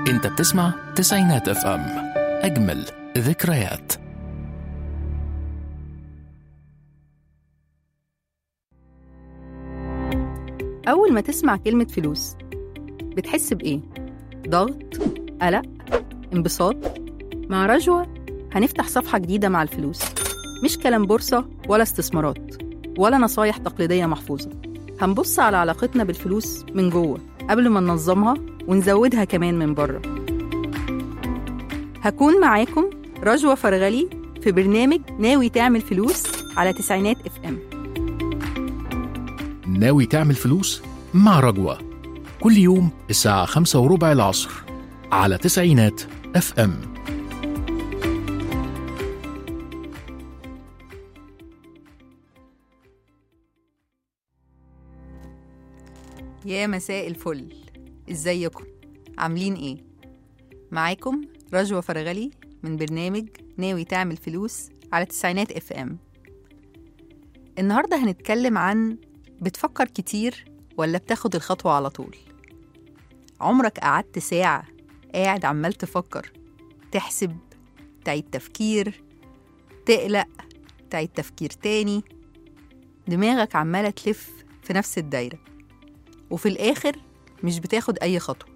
انت بتسمع تسعينات اف ام اجمل ذكريات أول ما تسمع كلمة فلوس بتحس بإيه؟ ضغط؟ قلق؟ انبساط؟ مع رجوة هنفتح صفحة جديدة مع الفلوس مش كلام بورصة ولا استثمارات ولا نصايح تقليدية محفوظة هنبص على علاقتنا بالفلوس من جوه قبل ما ننظمها ونزودها كمان من بره هكون معاكم رجوة فرغلي في برنامج ناوي تعمل فلوس على تسعينات اف ام ناوي تعمل فلوس مع رجوة كل يوم الساعة خمسة وربع العصر على تسعينات اف ام يا مساء الفل ازيكم عاملين ايه معاكم رجوة فرغلي من برنامج ناوي تعمل فلوس على تسعينات اف ام النهاردة هنتكلم عن بتفكر كتير ولا بتاخد الخطوة على طول عمرك قعدت ساعة قاعد عمال تفكر تحسب تعيد تفكير تقلق تعيد تفكير تاني دماغك عمالة تلف في نفس الدايرة وفي الآخر مش بتاخد أي خطوة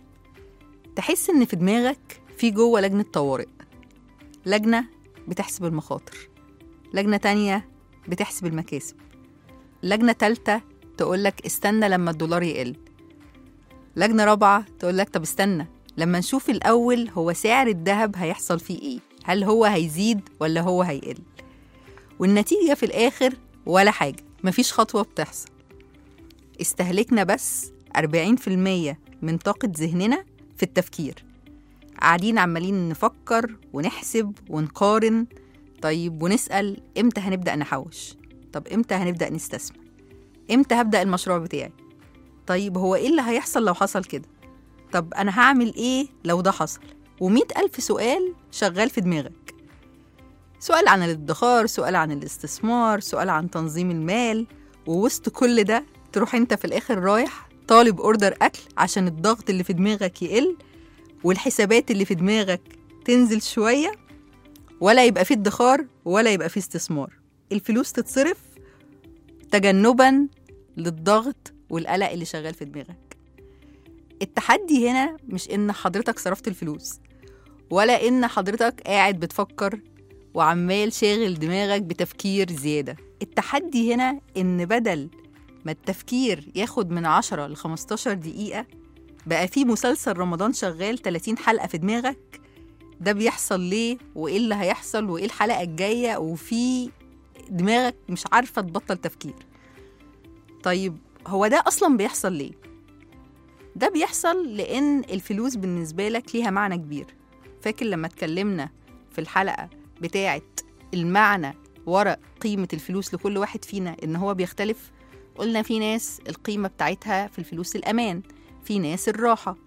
تحس إن في دماغك في جوه لجنة طوارئ لجنة بتحسب المخاطر لجنة تانية بتحسب المكاسب لجنة تالتة تقولك استنى لما الدولار يقل لجنة رابعة تقولك طب استنى لما نشوف الأول هو سعر الذهب هيحصل فيه إيه هل هو هيزيد ولا هو هيقل والنتيجة في الآخر ولا حاجة مفيش خطوة بتحصل استهلكنا بس 40% من طاقة ذهننا في التفكير قاعدين عمالين نفكر ونحسب ونقارن طيب ونسأل إمتى هنبدأ نحوش طب إمتى هنبدأ نستثمر إمتى هبدأ المشروع بتاعي طيب هو إيه اللي هيحصل لو حصل كده طب أنا هعمل إيه لو ده حصل ومئة ألف سؤال شغال في دماغك سؤال عن الادخار سؤال عن الاستثمار سؤال عن تنظيم المال ووسط كل ده تروح انت في الاخر رايح طالب اوردر اكل عشان الضغط اللي في دماغك يقل والحسابات اللي في دماغك تنزل شويه ولا يبقى فيه ادخار ولا يبقى فيه استثمار الفلوس تتصرف تجنبا للضغط والقلق اللي شغال في دماغك التحدي هنا مش ان حضرتك صرفت الفلوس ولا ان حضرتك قاعد بتفكر وعمال شاغل دماغك بتفكير زياده التحدي هنا ان بدل ما التفكير ياخد من 10 ل 15 دقيقة بقى في مسلسل رمضان شغال 30 حلقة في دماغك ده بيحصل ليه وإيه اللي هيحصل وإيه الحلقة الجاية وفي دماغك مش عارفة تبطل تفكير طيب هو ده أصلا بيحصل ليه؟ ده بيحصل لأن الفلوس بالنسبة لك ليها معنى كبير فاكر لما اتكلمنا في الحلقة بتاعة المعنى ورا قيمة الفلوس لكل واحد فينا إن هو بيختلف قلنا في ناس القيمة بتاعتها في الفلوس الأمان في ناس الراحة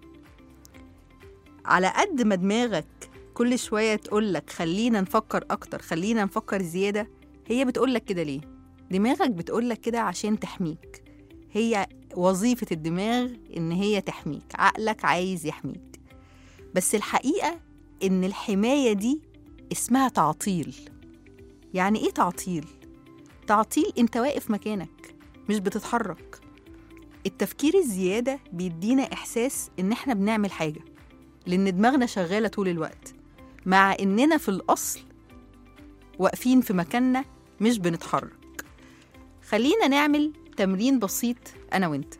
على قد ما دماغك كل شوية تقولك خلينا نفكر أكتر خلينا نفكر زيادة هي بتقولك كده ليه؟ دماغك بتقولك كده عشان تحميك هي وظيفة الدماغ إن هي تحميك عقلك عايز يحميك بس الحقيقة إن الحماية دي اسمها تعطيل يعني إيه تعطيل؟ تعطيل أنت واقف مكانك مش بتتحرك التفكير الزيادة بيدينا إحساس إن إحنا بنعمل حاجة لأن دماغنا شغالة طول الوقت مع إننا في الأصل واقفين في مكاننا مش بنتحرك خلينا نعمل تمرين بسيط أنا وإنت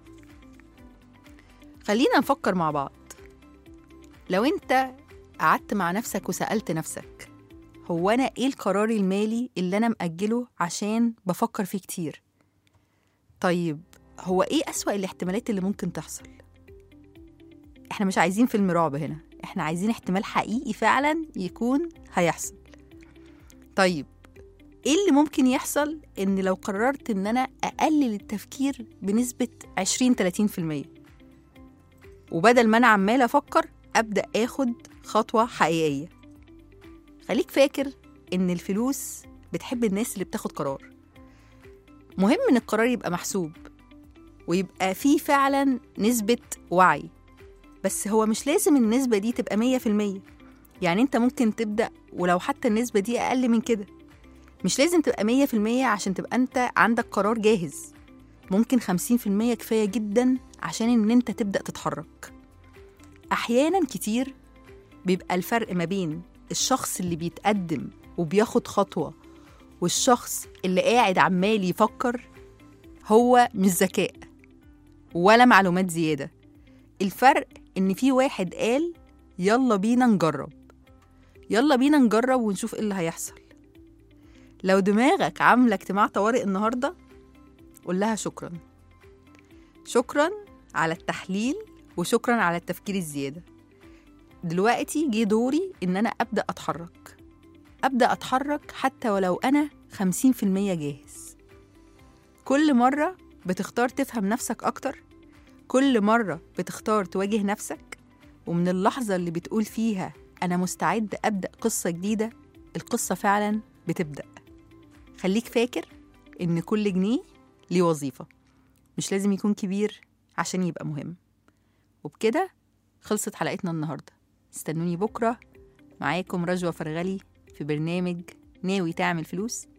خلينا نفكر مع بعض لو أنت قعدت مع نفسك وسألت نفسك هو أنا إيه القرار المالي اللي أنا مأجله عشان بفكر فيه كتير طيب هو ايه أسوأ الاحتمالات اللي ممكن تحصل؟ احنا مش عايزين فيلم رعب هنا احنا عايزين احتمال حقيقي فعلا يكون هيحصل طيب ايه اللي ممكن يحصل ان لو قررت ان انا اقلل التفكير بنسبة 20 30% وبدل ما انا عمال افكر ابدا اخد خطوة حقيقية خليك فاكر ان الفلوس بتحب الناس اللي بتاخد قرار مهم ان القرار يبقى محسوب ويبقى فيه فعلا نسبة وعي بس هو مش لازم النسبة دي تبقى مية في المية يعني انت ممكن تبدأ ولو حتى النسبة دي أقل من كده مش لازم تبقى مية في المية عشان تبقى انت عندك قرار جاهز ممكن خمسين في المية كفاية جدا عشان ان انت تبدأ تتحرك أحيانا كتير بيبقى الفرق ما بين الشخص اللي بيتقدم وبياخد خطوة والشخص اللي قاعد عمال يفكر هو مش ذكاء ولا معلومات زيادة الفرق إن في واحد قال يلا بينا نجرب يلا بينا نجرب ونشوف إيه اللي هيحصل لو دماغك عاملة اجتماع طوارئ النهاردة قول لها شكرا شكرا على التحليل وشكرا على التفكير الزيادة دلوقتي جه دوري إن أنا أبدأ أتحرك أبدأ أتحرك حتى ولو أنا خمسين في المية جاهز كل مرة بتختار تفهم نفسك أكتر كل مرة بتختار تواجه نفسك ومن اللحظة اللي بتقول فيها أنا مستعد أبدأ قصة جديدة القصة فعلا بتبدأ خليك فاكر إن كل جنيه ليه وظيفة مش لازم يكون كبير عشان يبقى مهم وبكده خلصت حلقتنا النهاردة استنوني بكرة معاكم رجوة فرغلي في برنامج ناوي تعمل فلوس